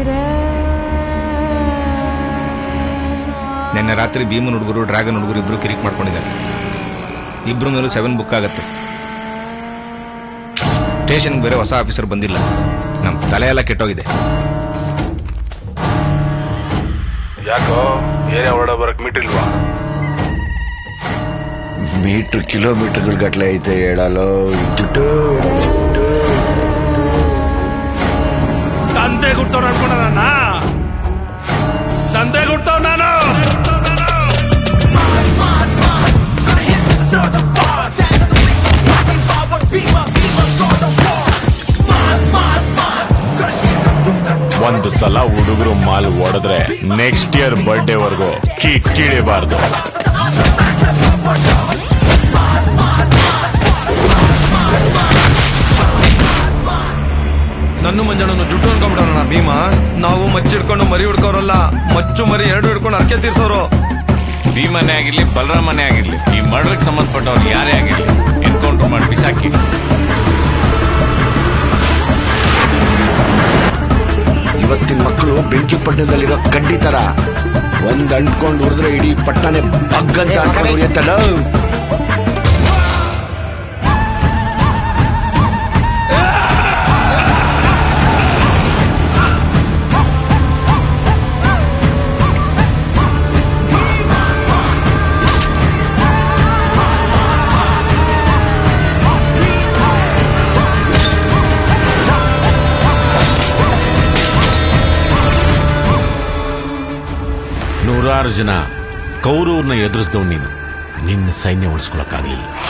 ನಿನ್ನೆ ರಾತ್ರಿ ಭೀಮನ್ ಹುಡುಗರು ಡ್ರ್ಯಾಗನ್ ಹುಡುಗರು ಇಬ್ರು ಕಿರಿಕ್ ಮಾಡ್ಕೊಂಡಿದ್ದಾರೆ ಇಬ್ರು ಮೇಲೂ ಸೆವೆನ್ ಬುಕ್ ಆಗತ್ತೆ ಸ್ಟೇಷನ್ಗೆ ಬೇರೆ ಹೊಸ ಆಫೀಸರ್ ಬಂದಿಲ್ಲ ನಮ್ಮ ತಲೆ ಎಲ್ಲ ಕೆಟ್ಟೋಗಿದೆ ಯಾಕೋ ಏರಿಯಾ ಹೊರಡ ಬರಕ್ ಮೀಟಿಲ್ವಾ ಮೀಟ್ರ್ ಕಿಲೋಮೀಟರ್ಗಳ ಗಟ್ಲೆ ಐತೆ ಹೇಳಲು ದುಡ್ಡು ತಂದೆ ಗುಟ್ಟವ್ರು ಅನ್ಕೊಂಡ ನನ್ನ ತಂದೆ ಗುಟ್ಟವ್ ನಾನು ಒಂದು ಸಲ ಹುಡುಗರು ಮಾಲ್ ಹೊಡೆದ್ರೆ ನೆಕ್ಸ್ಟ್ ಇಯರ್ ಬರ್ಡೇವರೆಗೂ ಕಿಕ್ಕಿಡಿಬಾರ್ದು ನನ್ನ ಮಂಜಣ್ಣನು ಜುಟ್ಟು ಅನ್ಕೊಂಡ್ಬಿಡೋಣ ಭೀಮಾ ನಾವು ಮಚ್ಚಿ ಹಿಡ್ಕೊಂಡು ಮರಿ ಹಿಡ್ಕೋರಲ್ಲ ಮಚ್ಚು ಮರಿ ಎರಡು ಹಿಡ್ಕೊಂಡು ಅರ್ಕೆ ತೀರ್ಸೋರು ಭೀಮನೆ ಆಗಿರ್ಲಿ ಬಲರಾಮನೆ ಆಗಿರ್ಲಿ ಈ ಮರ್ಡರ್ಗೆ ಸಂಬಂಧಪಟ್ಟವ್ರು ಯಾರೇ ಆಗಿರ್ಲಿ ಎನ್ಕೌಂಟರ್ ಮಾಡಿ ಬಿಸಾಕಿ ಇವತ್ತಿನ ಮಕ್ಕಳು ಬೆಂಕಿ ಪಟ್ಟಣದಲ್ಲಿರೋ ಕಡ್ಡಿ ತರ ಒಂದ್ ಅಂಟ್ಕೊಂಡು ಉರಿದ್ರೆ ಇಡೀ ಪಟ್ಟಣನೇ ಬಗ್ಗಂತ ಅಂಟ್ಕೊಂಡು ಉರಿಯತ್ತಲ್ಲ ನೂರಾರು ಜನ ಕೌರವ್ರನ್ನ ಎದುರಿಸಿದವ್ ನೀನು ನಿನ್ನ ಸೈನ್ಯ ಉಳಿಸ್ಕೊಳಕ್ಕಾಗ್ಲಿಲ್ಲ